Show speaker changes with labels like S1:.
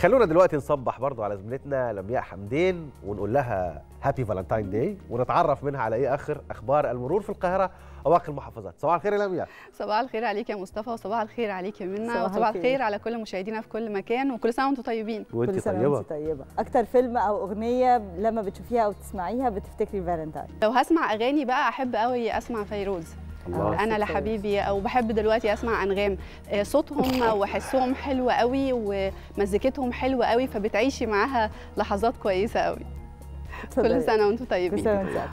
S1: خلونا دلوقتي نصبح برضو على زميلتنا لمياء حمدين ونقول لها هابي فالنتاين داي ونتعرف منها على ايه اخر اخبار المرور في القاهره وباقي المحافظات صباح الخير يا لمياء
S2: صباح الخير عليك يا مصطفى وصباح الخير عليك يا منى
S3: صباح
S2: وصباح
S3: الخير.
S2: الخير على كل مشاهدينا في كل مكان وكل سنه وانتم طيبين
S1: وانت
S3: كل سنه
S1: طيبه
S3: وانت طيبه اكتر فيلم او اغنيه لما بتشوفيها او تسمعيها بتفتكري فالنتاين
S2: لو هسمع اغاني بقى احب قوي اسمع فيروز
S1: الله
S2: انا
S3: فيروز.
S2: لحبيبي او بحب دلوقتي اسمع انغام آه، صوتهم وحسهم حلو قوي ومزيكتهم حلوه قوي فبتعيشي معاها لحظات كويسه قوي كل
S3: اتفضلي.
S2: سنه وانتم
S3: كل
S2: طيبين
S3: سنه وانت